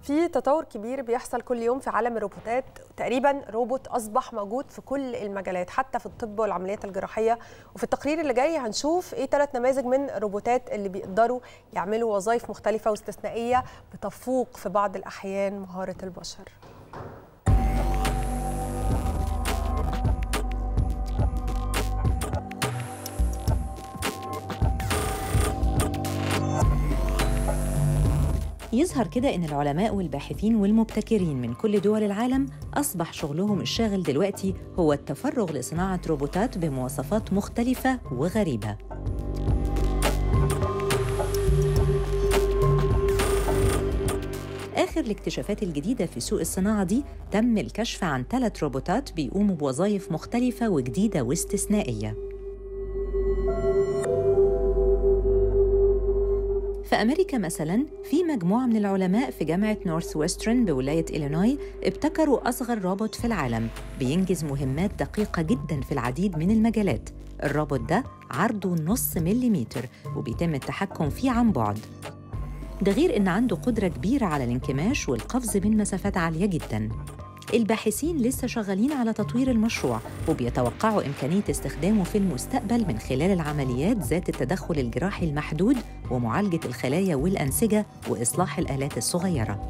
في تطور كبير بيحصل كل يوم في عالم الروبوتات تقريبا روبوت اصبح موجود في كل المجالات حتى في الطب والعمليات الجراحيه وفي التقرير اللي جاي هنشوف ايه ثلاث نماذج من الروبوتات اللي بيقدروا يعملوا وظائف مختلفه واستثنائيه بتفوق في بعض الاحيان مهاره البشر يظهر كده إن العلماء والباحثين والمبتكرين من كل دول العالم أصبح شغلهم الشاغل دلوقتي هو التفرغ لصناعة روبوتات بمواصفات مختلفة وغريبة آخر الاكتشافات الجديدة في سوق الصناعة دي تم الكشف عن ثلاث روبوتات بيقوموا بوظائف مختلفة وجديدة واستثنائية في أمريكا مثلاً في مجموعة من العلماء في جامعة نورث ويسترن بولاية إلينوي ابتكروا أصغر روبوت في العالم بينجز مهمات دقيقة جداً في العديد من المجالات الروبوت ده عرضه نص مليمتر وبيتم التحكم فيه عن بعد ده غير إن عنده قدرة كبيرة على الانكماش والقفز من مسافات عالية جداً الباحثين لسه شغالين على تطوير المشروع وبيتوقعوا إمكانية استخدامه في المستقبل من خلال العمليات ذات التدخل الجراحي المحدود ومعالجة الخلايا والأنسجة وإصلاح الآلات الصغيرة.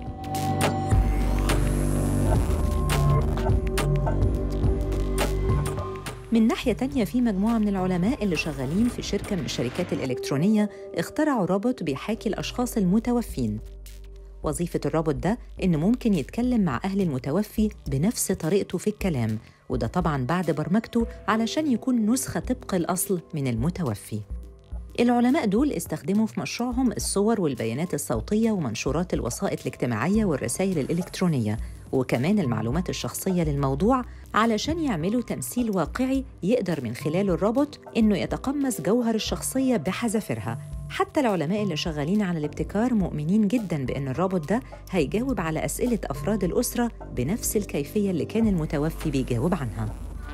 من ناحية تانية في مجموعة من العلماء اللي شغالين في شركة من الشركات الإلكترونية اخترعوا روبوت بيحاكي الأشخاص المتوفين وظيفة الروبوت ده إنه ممكن يتكلم مع أهل المتوفي بنفس طريقته في الكلام وده طبعاً بعد برمجته علشان يكون نسخة طبق الأصل من المتوفي العلماء دول استخدموا في مشروعهم الصور والبيانات الصوتية ومنشورات الوسائط الاجتماعية والرسائل الإلكترونية وكمان المعلومات الشخصية للموضوع علشان يعملوا تمثيل واقعي يقدر من خلاله الروبوت إنه يتقمص جوهر الشخصية بحذافيرها حتى العلماء اللي شغالين على الابتكار مؤمنين جدا بأن الروبوت ده هيجاوب على أسئلة أفراد الأسرة بنفس الكيفية اللي كان المتوفي بيجاوب عنها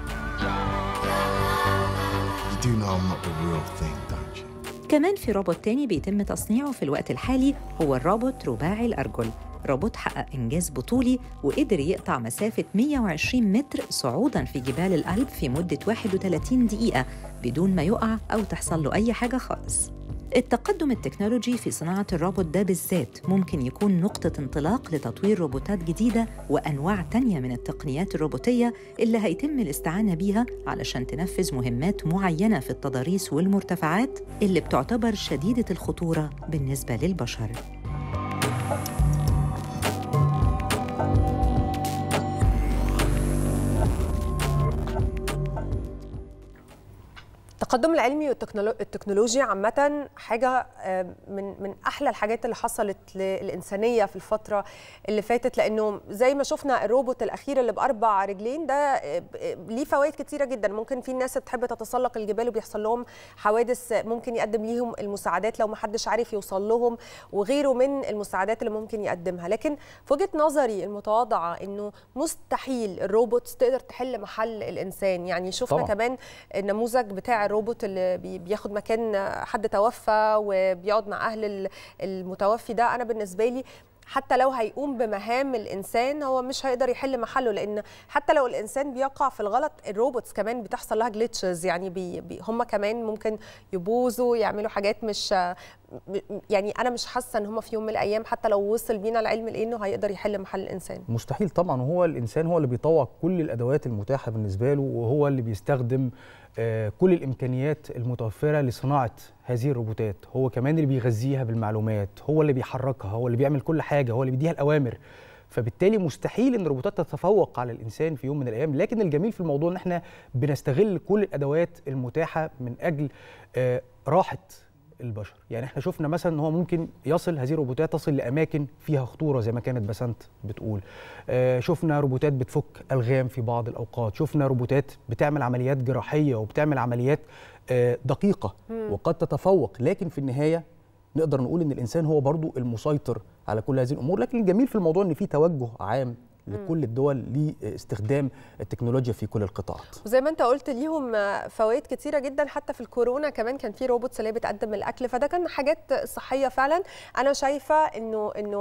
You do know I'm not the real thing, don't you? كمان في روبوت تاني بيتم تصنيعه في الوقت الحالي هو الروبوت رباعي الأرجل روبوت حقق إنجاز بطولي وقدر يقطع مسافة 120 متر صعوداً في جبال الألب في مدة 31 دقيقة بدون ما يقع أو تحصل له أي حاجة خالص التقدم التكنولوجي في صناعة الروبوت ده بالذات ممكن يكون نقطة انطلاق لتطوير روبوتات جديدة وأنواع تانية من التقنيات الروبوتية اللي هيتم الاستعانة بيها علشان تنفذ مهمات معينة في التضاريس والمرتفعات اللي بتعتبر شديدة الخطورة بالنسبة للبشر. التقدم العلمي والتكنولوجيا عامة حاجة من من أحلى الحاجات اللي حصلت للإنسانية في الفترة اللي فاتت لأنه زي ما شفنا الروبوت الأخير اللي بأربع رجلين ده ليه فوائد كتيرة جدا ممكن في ناس بتحب تتسلق الجبال وبيحصل لهم حوادث ممكن يقدم ليهم المساعدات لو ما حدش عارف يوصل لهم وغيره من المساعدات اللي ممكن يقدمها لكن في وجهة نظري المتواضعة إنه مستحيل الروبوت تقدر تحل محل الإنسان يعني شفنا طبعاً. كمان النموذج بتاع الروبوت اللي بي- بياخد مكان حد توفى وبيقعد مع اهل ال- المتوفي ده انا بالنسبه لي حتى لو هيقوم بمهام الانسان هو مش هيقدر يحل محله لان حتى لو الانسان بيقع في الغلط الروبوتس كمان بتحصل لها جلitches يعني بي بي هم كمان ممكن يبوظوا يعملوا حاجات مش م- يعني انا مش حاسه ان هم في يوم من الايام حتى لو وصل بينا العلم لانه هيقدر يحل محل الانسان مستحيل طبعا وهو الانسان هو اللي بيطوع كل الادوات المتاحه بالنسبه له وهو اللي بيستخدم آه، كل الامكانيات المتوفره لصناعه هذه الروبوتات هو كمان اللي بيغذيها بالمعلومات هو اللي بيحركها هو اللي بيعمل كل حاجه هو اللي بيديها الاوامر فبالتالي مستحيل ان الروبوتات تتفوق على الانسان في يوم من الايام لكن الجميل في الموضوع ان احنا بنستغل كل الادوات المتاحه من اجل آه، راحه البشر يعني احنا شفنا مثلا ان هو ممكن يصل هذه الروبوتات تصل لاماكن فيها خطوره زي ما كانت بسنت بتقول آه شفنا روبوتات بتفك الغام في بعض الاوقات شفنا روبوتات بتعمل عمليات جراحيه وبتعمل عمليات آه دقيقه وقد تتفوق لكن في النهايه نقدر نقول ان الانسان هو برضو المسيطر على كل هذه الامور لكن الجميل في الموضوع ان في توجه عام لكل الدول لاستخدام التكنولوجيا في كل القطاعات وزي ما انت قلت ليهم فوائد كتيره جدا حتى في الكورونا كمان كان في روبوتس اللي هي بتقدم الاكل فده كان حاجات صحيه فعلا انا شايفه انه انه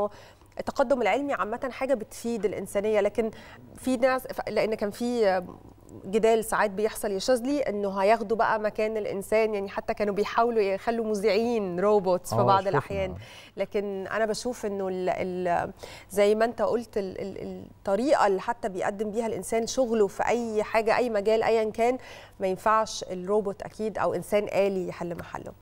التقدم العلمي عامه حاجه بتفيد الانسانيه لكن في ناس لان كان في جدال ساعات بيحصل يا شاذلي انه هياخدوا بقى مكان الانسان يعني حتى كانوا بيحاولوا يخلوا مذيعين روبوتس في آه، بعض شفنا. الاحيان لكن انا بشوف انه ال ال زي ما انت قلت ال ال الطريقه اللي حتى بيقدم بيها الانسان شغله في اي حاجه اي مجال ايا كان ما ينفعش الروبوت اكيد او انسان آلي يحل محله